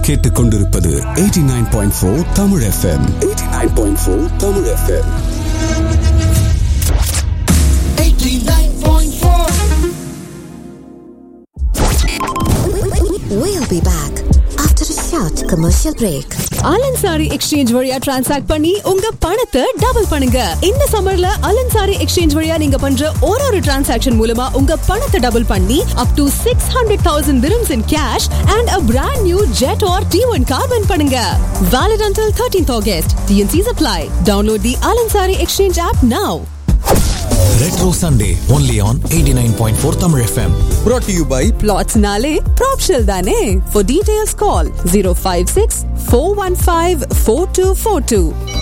நீங்கள் கேட்டுக்கொண்டிருப்பது 89.4 Tamil FM 89.4 Tamil FM 89.4 We'll be back after a short commercial break. Al Ansari exchange வழியா transact பண்ணி உங்க பணத்தை டபுள் பண்ணுங்க இந்த சம்மர்ல அலன்சாரி எக்ஸ்சேஞ்ச் வழியா நீங்க பண்ற ஒரு ஒரு டிரான்சாக்ஷன் மூலமா உங்க பணத்தை டபுள் பண்ணி up to six hundred thousand dirhams in cash and a brand new jet or T one car win பண்ணுங்க valid until 13th August TNCs apply download the Al Ansari exchange app now Retro Sunday only on 89.4 Tamil FM. brought to you by plotsnale propshell தானே for details call 056 415 4242